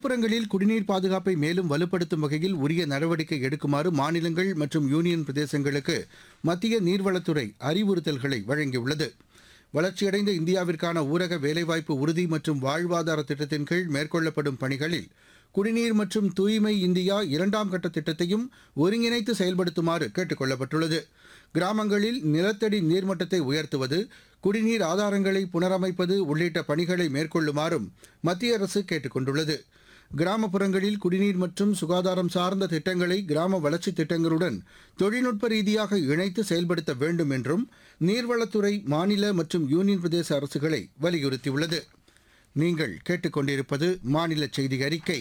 புறங்களில் குடிநீர் பாதுகாப்பை மேலும் வலுப்படுத்தும் வகையில் உரிய நடவடிக்கை எடுக்குமாறு மாநிலங்கள் மற்றும் யூனியன் பிரதேசங்களுக்கு மத்திய நீர்வளத்துறை அறிவுறுத்தல்களை வழங்கியுள்ளது வளர்ச்சியடைந்த இந்தியாவிற்கான ஊரக வேலைவாய்ப்பு உறுதி மற்றும் வாழ்வாதார திட்டத்தின் கீழ் மேற்கொள்ளப்படும் பணிகளில் குடிநீர் மற்றும் தூய்மை இந்தியா இரண்டாம் கட்ட திட்டத்தையும் ஒருங்கிணைத்து செயல்படுத்துமாறு கேட்டுக் கொள்ளப்பட்டுள்ளது கிராமங்களில் நிலத்தடி நீர்மட்டத்தை உயர்த்துவது குடிநீர் ஆதாரங்களை புனரமைப்பது உள்ளிட்ட பணிகளை மேற்கொள்ளுமாறும் மத்திய அரசு கேட்டுக் கொண்டுள்ளது கிராமப்புறங்களில் குடிநீர் மற்றும் சுகாதாரம் சார்ந்த திட்டங்களை கிராம வளர்ச்சித் திட்டங்களுடன் தொழில்நுட்ப ரீதியாக இணைத்து செயல்படுத்த வேண்டும் என்றும் நீர்வளத்துறை மாநில மற்றும் யூனியன் பிரதேச அரசுகளை வலியுறுத்தியுள்ளது நீங்கள் கேட்டுக்கொண்டிருப்பது மாநில செய்தி அறிக்கை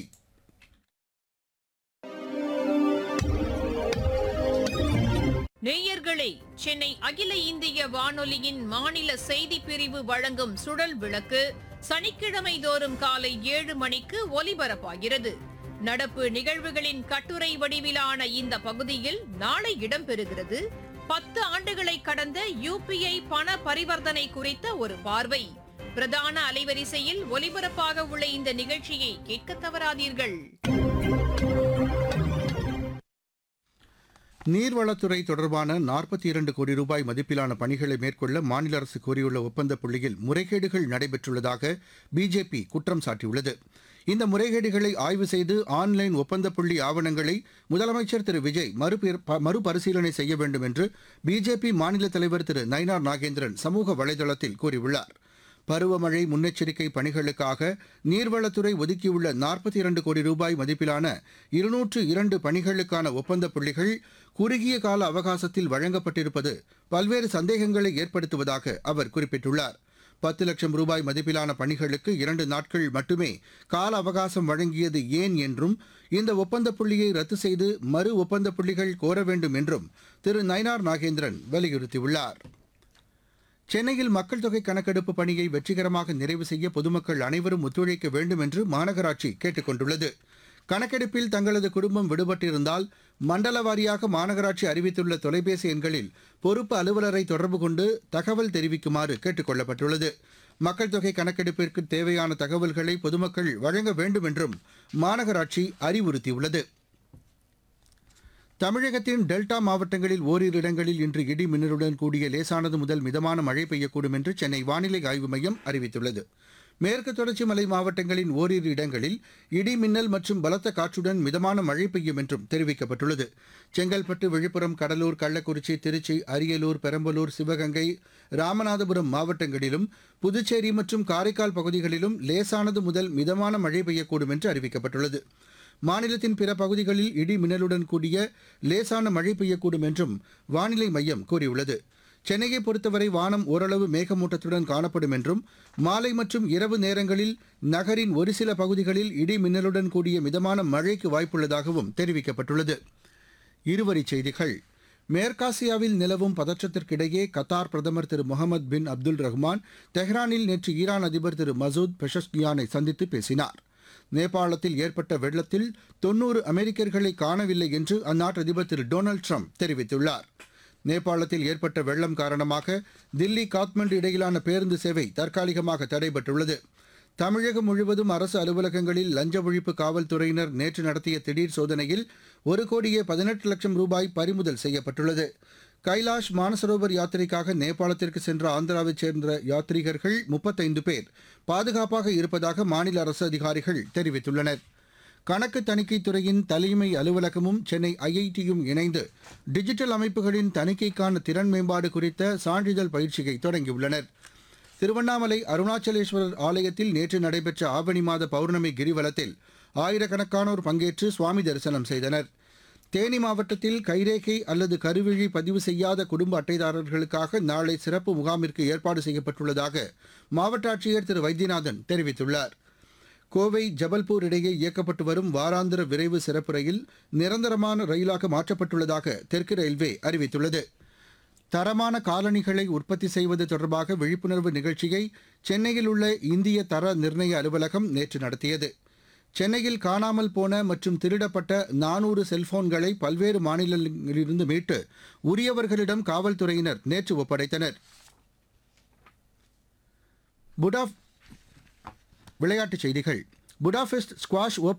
நேயர்களே சென்னை அகில இந்திய வானொலியின் மாநில செய்தி பிரிவு வழங்கும் சுழல் விளக்கு சனிக்கிழமை தோறும் காலை ஏழு மணிக்கு ஒலிபரப்பாகிறது நடப்பு நிகழ்வுகளின் கட்டுரை வடிவிலான இந்த பகுதியில் நாளை இடம்பெறுகிறது பத்து ஆண்டுகளை கடந்த யுபிஐ பண பரிவர்த்தனை குறித்த ஒரு பார்வை பிரதான அலைவரிசையில் ஒலிபரப்பாக உள்ள இந்த நிகழ்ச்சியை கேட்க தவறாதீர்கள் நீர்வளத்துறை தொடர்பான நாற்பத்தி இரண்டு கோடி ரூபாய் மதிப்பிலான பணிகளை மேற்கொள்ள மாநில அரசு கோரியுள்ள ஒப்பந்த புள்ளியில் முறைகேடுகள் நடைபெற்றுள்ளதாக பிஜேபி குற்றம் சாட்டியுள்ளது இந்த முறைகேடுகளை ஆய்வு செய்து ஆன்லைன் ஒப்பந்த புள்ளி ஆவணங்களை முதலமைச்சர் திரு விஜய் மறுபீர்- ப- மறுபரிசீலனை செய்ய வேண்டும் என்று பிஜேபி மாநில தலைவர் திரு நயினார் நாகேந்திரன் சமூக வலைதளத்தில் கூறியுள்ளார் பருவமழை முன்னெச்சரிக்கை பணிகளுக்காக நீர்வளத்துறை ஒதுக்கியுள்ள நாற்பத்தி இரண்டு கோடி ரூபாய் மதிப்பிலான இருநூற்று இரண்டு பணிகளுக்கான ஒப்பந்த புள்ளிகள் குறுகிய கால அவகாசத்தில் வழங்கப்பட்டிருப்பது பல்வேறு சந்தேகங்களை ஏற்படுத்துவதாக அவர் குறிப்பிட்டுள்ளார் பத்து லட்சம் ரூபாய் மதிப்பிலான பணிகளுக்கு இரண்டு நாட்கள் மட்டுமே கால அவகாசம் வழங்கியது ஏன் என்றும் இந்த ஒப்பந்த புள்ளியை ரத்து செய்து மறு ஒப்பந்த புள்ளிகள் கோர வேண்டும் என்றும் திரு நயினார் நாகேந்திரன் வலியுறுத்தியுள்ளார் சென்னையில் மக்கள் தொகை கணக்கெடுப்பு பணியை வெற்றிகரமாக நிறைவு செய்ய பொதுமக்கள் அனைவரும் ஒத்துழைக்க வேண்டும் என்று மாநகராட்சி கேட்டுக் கொண்டுள்ளது கணக்கெடுப்பில் தங்களது குடும்பம் விடுபட்டிருந்தால் மண்டல வாரியாக மாநகராட்சி அறிவித்துள்ள தொலைபேசி எண்களில் பொறுப்பு அலுவலரை தொடர்பு கொண்டு தகவல் தெரிவிக்குமாறு கேட்டுக் கொள்ளப்பட்டுள்ளது மக்கள் தொகை கணக்கெடுப்பிற்கு தேவையான தகவல்களை பொதுமக்கள் வழங்க வேண்டும் என்றும் மாநகராட்சி அறிவுறுத்தியுள்ளது தமிழகத்தின் டெல்டா மாவட்டங்களில் ஓரிரு இடங்களில் இன்று இடி மின்னலுடன் கூடிய லேசானது முதல் மிதமான மழை பெய்யக்கூடும் என்று சென்னை வானிலை ஆய்வு மையம் அறிவித்துள்ளது மேற்கு தொடர்ச்சி மலை மாவட்டங்களின் ஓரிரு இடங்களில் இடி மின்னல் மற்றும் பலத்த காற்றுடன் மிதமான மழை பெய்யும் என்றும் தெரிவிக்கப்பட்டுள்ளது செங்கல்பட்டு விழுப்புரம் கடலூர் கள்ளக்குறிச்சி திருச்சி அரியலூர் பெரம்பலூர் சிவகங்கை ராமநாதபுரம் மாவட்டங்களிலும் புதுச்சேரி மற்றும் காரைக்கால் பகுதிகளிலும் லேசானது முதல் மிதமான மழை பெய்யக்கூடும் என்று அறிவிக்கப்பட்டுள்ளது மாநிலத்தின் பிற பகுதிகளில் இடி மின்னலுடன் கூடிய லேசான மழை பெய்யக்கூடும் என்றும் வானிலை மையம் கூறியுள்ளது சென்னையை பொறுத்தவரை வானம் ஓரளவு மேகமூட்டத்துடன் காணப்படும் என்றும் மாலை மற்றும் இரவு நேரங்களில் நகரின் ஒரு சில பகுதிகளில் இடி மின்னலுடன் கூடிய மிதமான மழைக்கு வாய்ப்புள்ளதாகவும் தெரிவிக்கப்பட்டுள்ளது இருவரிச் செய்திகள் மேற்காசியாவில் நிலவும் பதற்றத்திற்கிடையே கத்தார் பிரதமர் திரு முகமது பின் அப்துல் ரஹ்மான் தெஹ்ரானில் நேற்று ஈரான் அதிபர் திரு மசூத் பெஷஷ்கியானை சந்தித்து பேசினார் நேபாளத்தில் ஏற்பட்ட வெள்ளத்தில் தொன்னூறு அமெரிக்கர்களை காணவில்லை என்று அந்நாட்டு அதிபர் திரு டொனால்டு ட்ரம்ப் தெரிவித்துள்ளார் நேபாளத்தில் ஏற்பட்ட வெள்ளம் காரணமாக தில்லி காத்மண்டு இடையிலான பேருந்து சேவை தற்காலிகமாக தடைபட்டுள்ளது தமிழகம் முழுவதும் அரசு அலுவலகங்களில் லஞ்ச ஒழிப்பு காவல்துறையினர் நேற்று நடத்திய திடீர் சோதனையில் ஒரு கோடியே பதினெட்டு லட்சம் ரூபாய் பறிமுதல் செய்யப்பட்டுள்ளது கைலாஷ் மானசரோவர் யாத்திரைக்காக நேபாளத்திற்கு சென்ற ஆந்திராவைச் சேர்ந்த யாத்ரீகர்கள் முப்பத்தைந்து பேர் பாதுகாப்பாக இருப்பதாக மாநில அரசு அதிகாரிகள் தெரிவித்துள்ளனர் கணக்கு தணிக்கைத் துறையின் தலைமை அலுவலகமும் சென்னை ஐஐடியும் இணைந்து டிஜிட்டல் அமைப்புகளின் தணிக்கைக்கான திறன் மேம்பாடு குறித்த சான்றிதழ் பயிற்சியை தொடங்கியுள்ளனர் திருவண்ணாமலை அருணாச்சலேஸ்வரர் ஆலயத்தில் நேற்று நடைபெற்ற ஆவணி மாத பௌர்ணமி கிரிவலத்தில் ஆயிரக்கணக்கானோர் பங்கேற்று சுவாமி தரிசனம் செய்தனர் தேனி மாவட்டத்தில் கைரேகை அல்லது கருவிழி பதிவு செய்யாத குடும்ப அட்டைதாரர்களுக்காக நாளை சிறப்பு முகாமிற்கு ஏற்பாடு செய்யப்பட்டுள்ளதாக மாவட்ட ஆட்சியர் திரு வைத்தியநாதன் தெரிவித்துள்ளார் கோவை ஜபல்பூர் இடையே இயக்கப்பட்டு வரும் வாராந்திர விரைவு சிறப்பு ரயில் நிரந்தரமான ரயிலாக மாற்றப்பட்டுள்ளதாக தெற்கு ரயில்வே அறிவித்துள்ளது தரமான காலணிகளை உற்பத்தி செய்வது தொடர்பாக விழிப்புணர்வு நிகழ்ச்சியை சென்னையில் உள்ள இந்திய தர நிர்ணய அலுவலகம் நேற்று நடத்தியது சென்னையில் காணாமல் போன மற்றும் திருடப்பட்ட நானூறு செல்போன்களை பல்வேறு மாநிலங்களிலிருந்து மீட்டு உரியவர்களிடம் காவல்துறையினர் நேற்று ஒப்படைத்தனர் புடாஃப் விளையாட்டுச் செய்திகள் புடாபெஸ்ட் ஸ்குவாஷ்